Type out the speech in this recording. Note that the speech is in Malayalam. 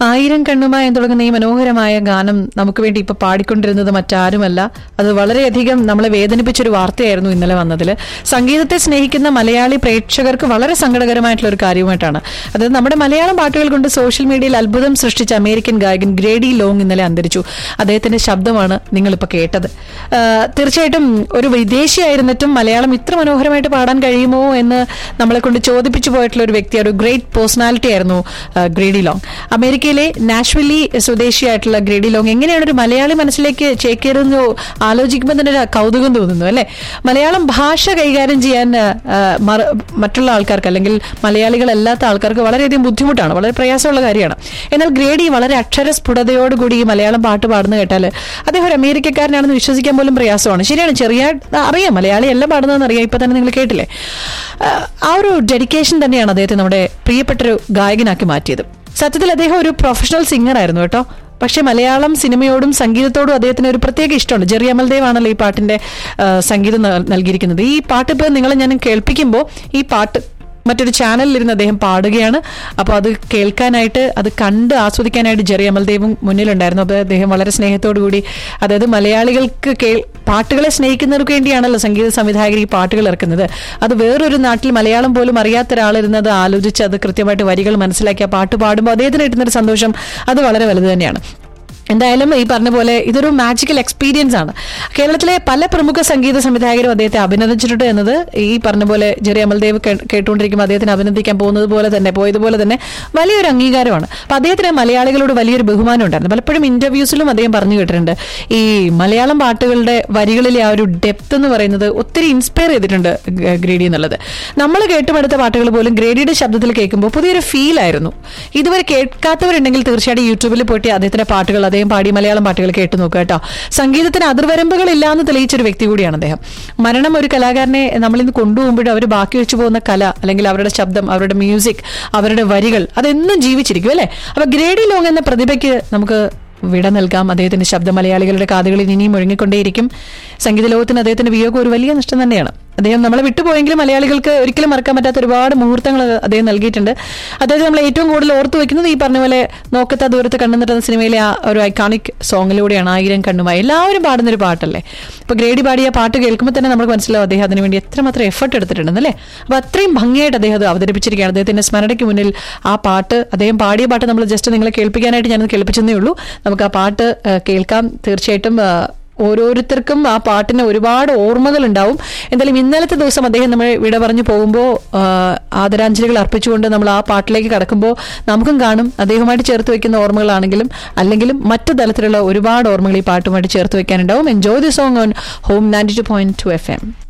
ആയിരം കണ്ണുമായി എന്ന് തുടങ്ങുന്ന ഈ മനോഹരമായ ഗാനം നമുക്ക് വേണ്ടി ഇപ്പൊ പാടിക്കൊണ്ടിരുന്നത് മറ്റാരുമല്ല അത് വളരെയധികം നമ്മളെ വേദനിപ്പിച്ചൊരു വാർത്തയായിരുന്നു ഇന്നലെ വന്നതിൽ സംഗീതത്തെ സ്നേഹിക്കുന്ന മലയാളി പ്രേക്ഷകർക്ക് വളരെ സങ്കടകരമായിട്ടുള്ള ഒരു കാര്യമായിട്ടാണ് അതായത് നമ്മുടെ മലയാളം പാട്ടുകൾ കൊണ്ട് സോഷ്യൽ മീഡിയയിൽ അത്ഭുതം സൃഷ്ടിച്ച അമേരിക്കൻ ഗായകൻ ഗ്രേഡി ലോങ് ഇന്നലെ അന്തരിച്ചു അദ്ദേഹത്തിന്റെ ശബ്ദമാണ് നിങ്ങളിപ്പോൾ കേട്ടത് ആ, തീർച്ചയായിട്ടും ഒരു വിദേശിയായിരുന്നിട്ടും മലയാളം ഇത്ര മനോഹരമായിട്ട് പാടാൻ കഴിയുമോ എന്ന് നമ്മളെ കൊണ്ട് ചോദിപ്പിച്ചു പോയിട്ടുള്ള ഒരു വ്യക്തി ഒരു ഗ്രേറ്റ് പേഴ്സണാലിറ്റി ആയിരുന്നു ആ, ഗ്രേഡി ലോങ് അമേരിക്കയിലെ നാഷ്വില്ലി സ്വദേശിയായിട്ടുള്ള ഗ്രേഡി ലോങ് എങ്ങനെയാണ് ഒരു മലയാളി മനസ്സിലേക്ക് ചേക്കേറുന്നു ആലോചിക്കുമ്പോൾ തന്നെ ഒരു കൗതുകം തോന്നുന്നു അല്ലെ മലയാളം ഭാഷ കൈകാര്യം ചെയ്യാൻ ആ, മറ- മറ്റുള്ള ആൾക്കാർക്ക് അല്ലെങ്കിൽ മലയാളികളല്ലാത്ത ആൾക്കാർക്ക് വളരെയധികം ബുദ്ധിമുട്ടാണ് വളരെ പ്രയാസമുള്ള കാര്യമാണ് എന്നാൽ ഗ്രേഡി വളരെ അക്ഷരസ്ഫുടതയോടുകൂടി ഈ മലയാളം പാട്ട് പാടുന്ന കേട്ടാൽ അദ്ദേഹം ഒരു അമേരിക്കക്കാരനാണെന്ന് വിശ്വസിക്കാൻ പോലും പ്രയാസമാണ് ശരിയാണ് ചെറിയ അറിയാം മലയാളി എല്ലാം പാടുന്നതെന്ന് അറിയാം ഇപ്പൊ തന്നെ നിങ്ങൾ കേട്ടില്ലേ ആ, ആ ഒരു ഡെഡിക്കേഷൻ തന്നെയാണ് അദ്ദേഹത്തെ നമ്മുടെ പ്രിയപ്പെട്ടൊരു ഗായകനാക്കി മാറ്റിയത് സത്യത്തിൽ അദ്ദേഹം ഒരു പ്രൊഫഷണൽ സിംഗർ ആയിരുന്നു കേട്ടോ പക്ഷെ മലയാളം സിനിമയോടും സംഗീതത്തോടും അദ്ദേഹത്തിന് ഒരു പ്രത്യേക ഇഷ്ടമുണ്ട് ജെറി അമൽദേവ് ആണല്ലോ ഈ പാട്ടിന്റെ ആ, സംഗീതം നൽ- നൽകിയിരിക്കുന്നത് ഈ പാട്ട് ഇപ്പോൾ നിങ്ങളെ ഞാൻ കേൾപ്പിക്കുമ്പോൾ ഈ പാട്ട് മറ്റൊരു ചാനലിൽ ഇരുന്ന് അദ്ദേഹം പാടുകയാണ് അപ്പോൾ അത് കേൾക്കാനായിട്ട് അത് കണ്ട് ആസ്വദിക്കാനായിട്ട് ജെറി അമൽദേവും മുന്നിലുണ്ടായിരുന്നു അപ്പോൾ അദ്ദേഹം വളരെ സ്നേഹത്തോടു കൂടി അതായത് മലയാളികൾക്ക് കേൾ പാട്ടുകളെ സ്നേഹിക്കുന്നവർക്ക് വേണ്ടിയാണല്ലോ സംഗീത സംവിധായകർ ഈ പാട്ടുകൾ ഇറക്കുന്നത് അത് വേറൊരു നാട്ടിൽ മലയാളം പോലും അറിയാത്ത ഒരാളിരുന്നത് ആലോചിച്ച് അത് കൃത്യമായിട്ട് വരികൾ മനസ്സിലാക്കി ആ പാട്ട് പാടുമ്പോൾ അദ്ദേഹത്തിന് കിട്ടുന്നൊരു സന്തോഷം അത് വളരെ വലുത് തന്നെയാണ് എന്തായാലും ഈ പറഞ്ഞ പോലെ ഇതൊരു മാജിക്കൽ എക്സ്പീരിയൻസ് ആണ് കേരളത്തിലെ പല പ്രമുഖ സംഗീത സംവിധായകരും അദ്ദേഹത്തെ അഭിനന്ദിച്ചിട്ടുണ്ട് എന്നത് ഈ പറഞ്ഞ പോലെ ജെറി അമൽദേവ് കേ- കേട്ടുകൊണ്ടിരിക്കുമ്പോൾ അദ്ദേഹത്തിന് അഭിനന്ദിക്കാൻ പോകുന്നത് പോലെ തന്നെ പോയതുപോലെ തന്നെ വലിയൊരു അംഗീകാരമാണ് അപ്പൊ അദ്ദേഹത്തിന് മലയാളികളോട് വലിയൊരു ബഹുമാനം ഉണ്ടായിരുന്നു പലപ്പോഴും ഇന്റർവ്യൂസിലും അദ്ദേഹം പറഞ്ഞു കേട്ടിട്ടുണ്ട് ഈ മലയാളം പാട്ടുകളുടെ വരികളിലെ ആ ഒരു ഡെപ്ത് എന്ന് പറയുന്നത് ഒത്തിരി ഇൻസ്പയർ ചെയ്തിട്ടുണ്ട് ഗ- ഗ്രേഡി എന്നുള്ളത് നമ്മൾ കേട്ടുമെടുത്ത പാട്ടുകൾ പോലും ഗ്രേഡിയുടെ ശബ്ദത്തിൽ കേൾക്കുമ്പോൾ പുതിയൊരു ഫീൽ ആയിരുന്നു ഇതുവരെ കേൾക്കാത്തവരുണ്ടെങ്കിൽ തീർച്ചയായിട്ടും യൂട്യൂബിൽ പോയിട്ട് അദ്ദേഹത്തിന്റെ പാട്ടുകൾ അദ്ദേഹം പാടി മലയാളം പാട്ടുകൾ കേട്ടു നോക്കുക കേട്ടോ സംഗീതത്തിന് അതിർവരമ്പുകളില്ല എന്ന് തെളിയിച്ചൊരു വ്യക്തി കൂടിയാണ് അദ്ദേഹം മരണം ഒരു കലാകാരനെ നമ്മളിന്ന് കൊണ്ടുപോകുമ്പോഴും അവർ ബാക്കി വെച്ചു പോകുന്ന കല അല്ലെങ്കിൽ അവരുടെ ശബ്ദം അവരുടെ മ്യൂസിക് അവരുടെ വരികൾ അതെന്നും ജീവിച്ചിരിക്കും അല്ലേ അപ്പൊ ഗ്രേഡി ലോങ് എന്ന പ്രതിഭയ്ക്ക് നമുക്ക് വിട നൽകാം അദ്ദേഹത്തിന്റെ ശബ്ദം മലയാളികളുടെ കാതുകളിൽ ഇനിയും മുഴങ്ങിക്കൊണ്ടേയിരിക്കും സംഗീത ലോകത്തിന് അദ്ദേഹത്തിന്റെ വിയോഗം ഒരു വലിയ നഷ്ടം തന്നെയാണ് അദ്ദേഹം നമ്മളെ വിട്ടുപോയെങ്കിലും മലയാളികൾക്ക് ഒരിക്കലും മറക്കാൻ പറ്റാത്ത ഒരുപാട് മുഹൂർത്തങ്ങൾ അദ്ദേഹം നൽകിയിട്ടുണ്ട് അദ്ദേഹത്തെ നമ്മൾ ഏറ്റവും കൂടുതൽ ഓർത്തു വെക്കുന്നത് ഈ പറഞ്ഞ പോലെ നോക്കത്ത ദൂരത്ത് കണ്ണുനിട്ടുന്ന സിനിമയിലെ ആ ഒരു ഐക്കോണിക് സോങ്ങിലൂടെയാണ് ആയിരം കണ്ണുമായി എല്ലാവരും പാടുന്ന ഒരു പാട്ടല്ലേ ഇപ്പൊ ഗ്രേഡി പാടിയ പാട്ട് കേൾക്കുമ്പോൾ തന്നെ നമുക്ക് മനസ്സിലാവും അദ്ദേഹം അതിനുവേണ്ടി എത്രമാത്രം എഫർട്ട് എടുത്തിട്ടുണ്ടെന്നല്ലേ അപ്പൊ അത്രയും ഭംഗിയായിട്ട് അദ്ദേഹം അത് അവതരിപ്പിച്ചിരിക്കുകയാണ് അദ്ദേഹത്തിന്റെ സ്മരണയ്ക്ക് മുന്നിൽ ആ പാട്ട് അദ്ദേഹം പാടിയ പാട്ട് നമ്മൾ ജസ്റ്റ് നിങ്ങളെ കേൾപ്പിക്കാനായിട്ട് ഞാനത് കേൾപ്പിച്ചെന്നേ ഉള്ളൂ നമുക്ക് ആ പാട്ട് ആ, കേൾക്കാം തീർച്ചയായിട്ടും ആ, ഓരോരുത്തർക്കും ആ പാട്ടിന് ഒരുപാട് ഓർമ്മകൾ ഉണ്ടാവും എന്തായാലും ഇന്നലത്തെ ദിവസം അദ്ദേഹം നമ്മൾ വിട പറഞ്ഞു പോകുമ്പോൾ ആദരാഞ്ജലികൾ അർപ്പിച്ചുകൊണ്ട് നമ്മൾ ആ പാട്ടിലേക്ക് കടക്കുമ്പോൾ നമുക്കും കാണും അദ്ദേഹവുമായിട്ട് ചേർത്ത് വെക്കുന്ന ഓർമ്മകളാണെങ്കിലും അല്ലെങ്കിലും മറ്റു തലത്തിലുള്ള ഒരുപാട് ഓർമ്മകൾ ഈ പാട്ടുമായിട്ട് ചേർത്ത് വെക്കാനുണ്ടാവും enjoy the song on home ninety two point two F M